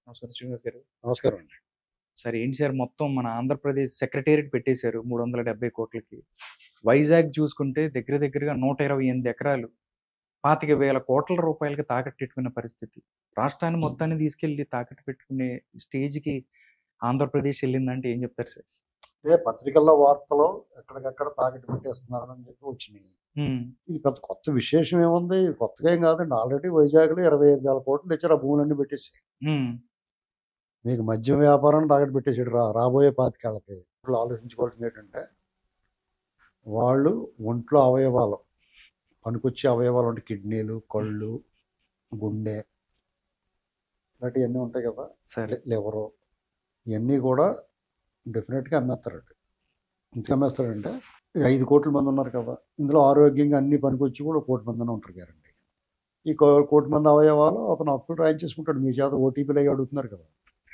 నమస్కారం శ్రీనివాస్ గారు నమస్కారం అండి సార్ ఏంటి సార్ మొత్తం మన ఆంధ్రప్రదేశ్ సెక్రటేరియట్ పెట్టేశారు మూడు వందల డెబ్బై కోట్లకి వైజాగ్ చూసుకుంటే దగ్గర దగ్గరగా నూట ఇరవై ఎనిమిది ఎకరాలు పాతిక వేల కోట్ల రూపాయలకి తాకట్టు పెట్టుకున్న పరిస్థితి రాష్ట్రాన్ని మొత్తాన్ని తీసుకెళ్ళి తాకట్టు పెట్టుకునే స్టేజ్కి ఆంధ్రప్రదేశ్ వెళ్ళిందంటే ఏం చెప్తారు సార్ అంటే పత్రికల్లో వార్తలు ఎక్కడికక్కడ తాకట్టు పెట్టేస్తున్నారని చెప్పి వచ్చినాయి ఉమ్, ఇది పెద్ద కొత్త విశేషం ఏముంది ఇది కొత్తగా ఏం కాదండి ఆల్రెడీ వైజాగ్లో ఇరవై ఐదు వేల కోట్లు తెచ్చారు ఆ భూములన్నీ పెట్టేసి ఉమ్, మీకు మద్యం వ్యాపారాన్ని తాకట్టు పెట్టేసాడు రా రాబోయే పాతికేళ్ళకి ఇప్పుడు ఆలోచించుకోవాల్సింది ఏంటంటే వాళ్ళు ఒంట్లో అవయవాలు పనికొచ్చే అవయవాలు అంటే కిడ్నీలు కళ్ళు గుండె ఇలాంటివన్నీ ఉంటాయి కదా సరే లివరు ఇవన్నీ కూడా డెఫినెట్గా అమ్మేస్తారండి ఇంకా అమ్మేస్తారంటే ఈ ఐదు కోట్ల మంది ఉన్నారు కదా ఇందులో ఆరోగ్యంగా అన్ని పనికొచ్చి కూడా ఒక కోటి మంది ఉంటారు గ్యారంటీ ఈ కో- కోటి మంది అవయవాలు అతను అప్పులు రాయించేసుకుంటాడు మీ చేత ఓటీపీలు అయ్యి అడుగుతున్నారు కదా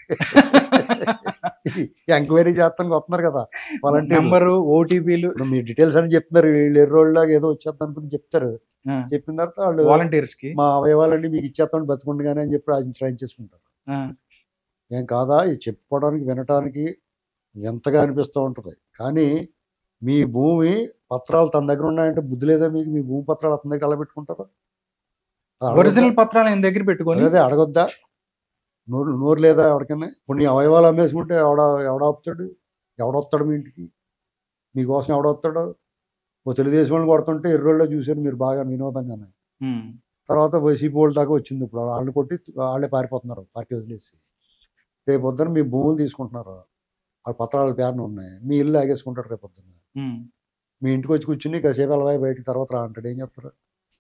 ఎంక్వైరీ చేస్తానికి వస్తున్నారు కదా వాలంటీర్లు నెంబరు ఓటీపీలు ఇప్పుడు మీ డీటెయిల్స్ అని చెప్తున్నారు వీళ్ళు ఎర్రోళ్ళలాగా ఏదో వచ్చేద్దాం అనుకుని చెప్తారు చెప్పిన తర్వాత వాళ్ళు వాలంటీర్స్ కి మా అవయవాలన్నీ మీకు ఇచ్చేస్తామని బతుకుండగానే అని చెప్పి రాయించి రాయించేసుకుంటారు ఆ, ఏం కాదా ఇది చెప్పుకోవడానికి వినటానికి ఎంతగా అనిపిస్తూ ఉంటుంది కానీ మీ భూమి పత్రాలు తన దగ్గర ఉన్నాయంటే బుద్ధి లేదా మీకు మీ భూమి పత్రాలు అతని దగ్గర అలా పెట్టుకుంటారు అది అడగొద్దా? ఒరిజినల్ పత్రాలు ఆయన దగ్గర పెట్టుకొని అదే అడగొద్దా నోరు నోరు లేదా ఎవరికైనా ఇప్పుడు నీ అవయవాలు అమ్మేసుకుంటే ఎవడ ఎవడొస్తాడు ఎవడొస్తాడు మీ ఇంటికి మీకోసం ఎవడొస్తాడు ఓ తెలుగుదేశం వాళ్ళు కొడుతుంటే ఎర్రోళ్ళలో చూశారు మీరు బాగా వినోదంగానే ఉమ్, తర్వాత వైసీపీ వాళ్ళ దాకా వచ్చింది ఇప్పుడు వాళ్ళు కొట్టి వాళ్ళే పారిపోతున్నారు పార్టీ వదిలేసి రేపు పొద్దున మీ భూములు తీసుకుంటున్నారు వాళ్ళ పత్రాల పేరున ఉన్నాయి మీ ఇల్లు ఆగేసుకుంటారు రేపు పొద్దున ఉమ్. మీ ఇంటికి వచ్చి కూర్చుని కాసేపు అలవాయి బయటికి తర్వాత రా అంటాడు ఏం చేస్తారు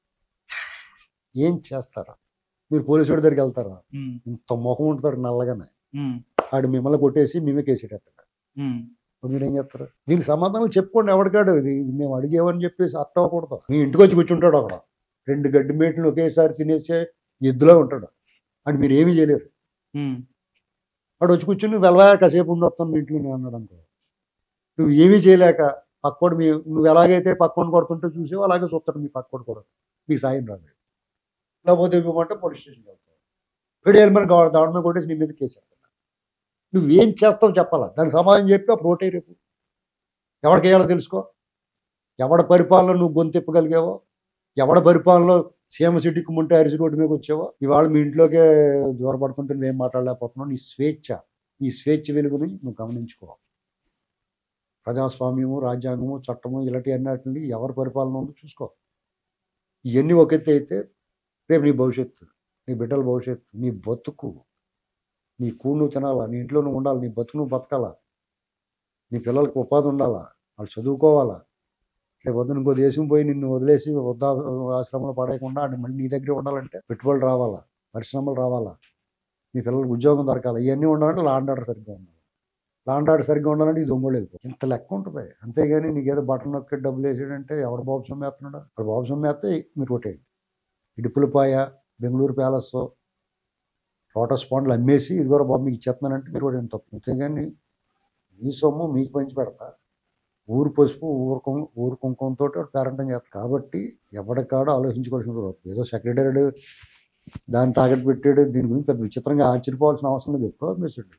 ఏం చేస్తారా మీరు పోలీసు వాడి దగ్గరికి వెళ్తారా ఉమ్, ఇంత మొహం ఉంటారు నల్లగానే ఉమ్, ఆడు మిమ్మల్ని కొట్టేసి మేమే కేసేటట్టు ఉమ్. ఇప్పుడు మీరు ఏం చేస్తారు దీనికి సమాధానం చెప్పుకోండి ఎవరికాడు ఇది ఇది మేము అడిగేవని చెప్పేసి అర్థం అవ్వకూడదు మీ ఇంటికి వచ్చి కూర్చుంటాడు అక్కడ రెండు గడ్డి మేట్లు ఒకేసారి తినేసే ఎద్దులో ఉంటాడు అని మీరు ఏమీ చేయలేరు ఉమ్, వాడు వచ్చి కూర్చుని వెళ్ళవా కాసేపు ఉండి వస్తాను మీ ఇంటికి నేను అన్నాడు అనుకో నువ్వు ఏమీ చేయలేక పక్కోడు మీ నువ్వు ఎలాగైతే పక్కోడు కొడుతుంటే చూసావు అలాగే చూస్తాడు మీ పక్కోడు కూడా మీకు సాయం రాదు లేకపోతే ఇవ్వమంటే పోలీస్ స్టేషన్కి వెళ్తావు వీడు వెళ్ళమని దాడి మీద కొట్టేసి నీ మీద కేసు పెడతాడు. నువ్వు ఏం చేస్తావు చెప్పాలా దానికి సమాధానం చెప్పి అప్పుడు ఓటే రేపు ఎవరికి వేయాలో తెలుసుకో ఎవడ పరిపాలన నువ్వు గొంతెప్పగలిగావో ఎవడ పరిపాలనలో సీమ సిటీకి ముంటే అరిసి రోడ్డు మీదకి వచ్చావో ఇవాళ మీ ఇంట్లోకే దూరపడుతుంటే నువ్వేం మాట్లాడలేకపోతున్నావు నీ స్వేచ్ఛ నీ స్వేచ్ఛ వెలుగుని నువ్వు గమనించుకో ప్రజాస్వామ్యము రాజ్యాంగము చట్టము ఇలాంటి అన్నిటిని ఎవరి పరిపాలన ఉందో చూసుకో ఇవన్నీ ఒక ఎత్తు అయితే రేపు నీ భవిష్యత్తు నీ బిడ్డల భవిష్యత్తు నీ బతుకు నీ కూడు నువ్వు తినాలా నీ ఇంట్లో నువ్వు ఉండాలి నీ బతుకు నువ్వు బతకాలా నీ పిల్లలకు ఉపాధి ఉండాలా వాళ్ళు చదువుకోవాలా రేపు వద్దు ఇంకో దేశం పోయి నిన్ను వదిలేసి వృద్ధా ఆశ్రమంలో పడేయకుండా ఆడు మళ్ళీ నీ దగ్గరే ఉండాలంటే పెట్టుబడులు రావాలా పరిశ్రమలు రావాలా మీ పిల్లలకు ఉద్యోగం దొరకాలి ఇవన్నీ ఉండాలంటే లాండ్ ఆర్డర్ సరిగ్గా ఉండాలి లాండ్ ఆర్డర్ సరిగ్గా ఉండాలంటే ఇది దొంగలు వెళ్ళిపోయి ఇంత లెక్క ఉంటుంది అంతేగాని నీకు ఏదో బటన్ నొక్కి డబ్బులు వేసాడంటే ఎవడు బాబు సొమ్మేస్తున్నాడు వాడు బాబు సొమ్మేస్తే మీరు కొట్టేయండి ఇడుపులపాయ బెంగళూరు ప్యాలెస్ లోటస్ పాండ్లు అమ్మేసి ఇది కూడా బాబు మీకు ఇచ్చేస్తున్నానంటే మీరు కూడా ఏం తప్పు అంతేగాని మీ సొమ్ము మీకు పంచి పెడతా ఊరు పసుపు ఊరు కుం ఊరు కుంకుమతో పేరంటం చేస్తారు కాబట్టి ఎవరికాడో ఆలోచించుకోవాల్సిన రోజు. ఏదో సెక్రటరీ దాన్ని తాకట్టు పెట్టాడు దీని గురించి పెద్ద విచిత్రంగా ఆశ్చర్యపోవాల్సిన అవసరం లేదు ఎక్కువ మెసేజ్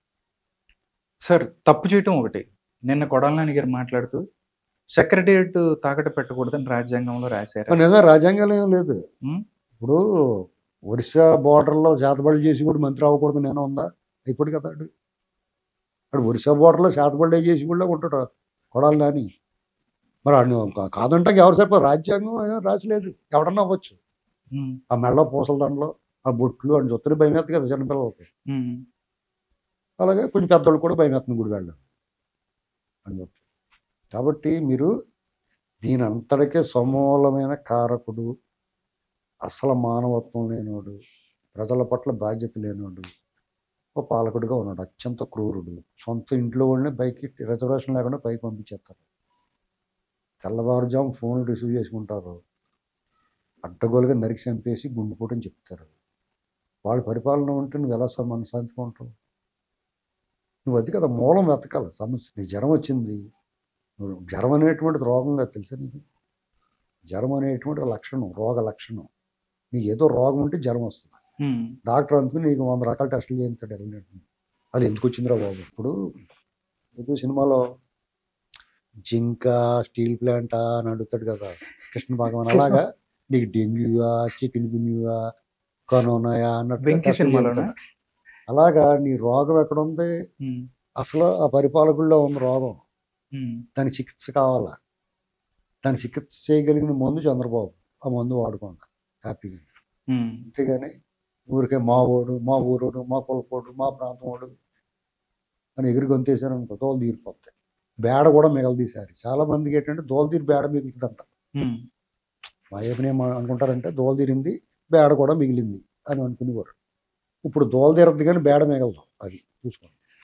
సార్ తప్పు చేయటం ఒకటి నిన్న కొడాలని గారు మాట్లాడుతూ సెక్రటేరియట్ తాకట్టు పెట్టకూడదని రాజ్యాంగంలో రాశారు నిజమే రాజ్యాంగంలో ఏం లేదు ఉం? ఇప్పుడు ఒరిస్సా బార్డర్లో చేతబడులు చేసి కూడా మంత్రి అవ్వకూడదు నేను ఉందా ఇప్పుడు కదా వాడు వాడు ఒరిస్సా బార్డర్లో చేతబడులు చేసి కూడా ఉంటాడు కొడాలి నాని మరి వాడిని కా- కాదంటానికి ఎవరు సరిపోదు రాజ్యాంగం ఏం రాసిలేదు ఎవడన్నా అవ్వచ్చు ఉమ్, ఆ మెళ్ళ పూసల దండలో ఆ బొట్లు అని చూస్తే భయం వేస్తుంది కదా చిన్నపిల్లలకి ఉమ్, అలాగే కొంచెం పెద్దవాళ్ళు కూడా భయం వేస్తుంది గుడి వెళ్ళడం అని చెప్పి కాబట్టి మీరు దీని అంతటికే సమూలమైన కారకుడు అసలు మానవత్వం లేనివాడు ప్రజల పట్ల బాధ్యత లేనివాడు ఒక పాలకుడిగా ఉన్నాడు అత్యంత క్రూరుడు సొంత ఇంట్లో వాళ్ళని పైకి రిజర్వేషన్ లేకుండా పైకి పంపించేస్తారు తెల్లవారుజాము ఫోన్లు రిసీవ్ చేసుకుంటారు అడ్డగోలుగా నరికి చంపేసి గుండెపోటని చెప్తారు వాళ్ళ పరిపాలన ఉంటే నువ్వు ఎలా మనశాంతిగా ఉంటావు నువ్వు అది కదా మూలం వెతకాలి సమస్య నీకు జ్వరం వచ్చింది నువ్వు జ్వరం అనేటువంటిది రోగంగా తెలుసా నీకు జ్వరం అనేటువంటి లక్షణం రోగ లక్షణం నీకు ఏదో రోగం ఉంటే జ్వరం వస్తుంది ఉమ్, డాక్టర్ అందుకు నీకు వంద రకాల టెస్టులు చేయించాడు వెళ్ళినట్టు అది ఎందుకు వచ్చిందిరా బాబు ఇప్పుడు ఇప్పుడు సినిమాలో జింక స్టీల్ ప్లాంట్ అని అడుగుతాడు కదా కృష్ణ భగవాన్ కృష్ణ. అలాగా నీకు డెంగ్యూగా చికెన్ గున్యూగా కరోనాయా అన్నట్టు వెంకీ టెస్టులు సినిమాలోనా? చేయించాడు. అలాగా నీ రోగం ఎక్కడ ఉంది ఉమ్, అసలు ఆ పరిపాలకుల్లో ఉంది రోగం ఉమ్, దానికి చికిత్స కావాలా దానికి చికిత్స చేయగలిగిన మందు చంద్రబాబు ఆ మందు వాడుకోండి హ్యాపీగా ఉమ్, అంతేగాని ఊరికే మా ఓడు మా ఊరోడు మా కులపోడు మా ప్రాంతం వాడు అని ఎగిరి గొంతేసారు అనుకో దోలు తీరిపోతాయి బేడ కూడా మిగలదీశారు చాలా మందికి ఏంటంటే దోలు తీరి బేడ మిగులుతుందంట ఉమ్, మా ఏమని అనుకుంటారంటే దోలు తీరింది బేడ కూడా మిగిలింది అని అనుకునేవారు ఇప్పుడు దోలు తీరద్దు కానీ బేడ మిగలదు అది చూసుకోండి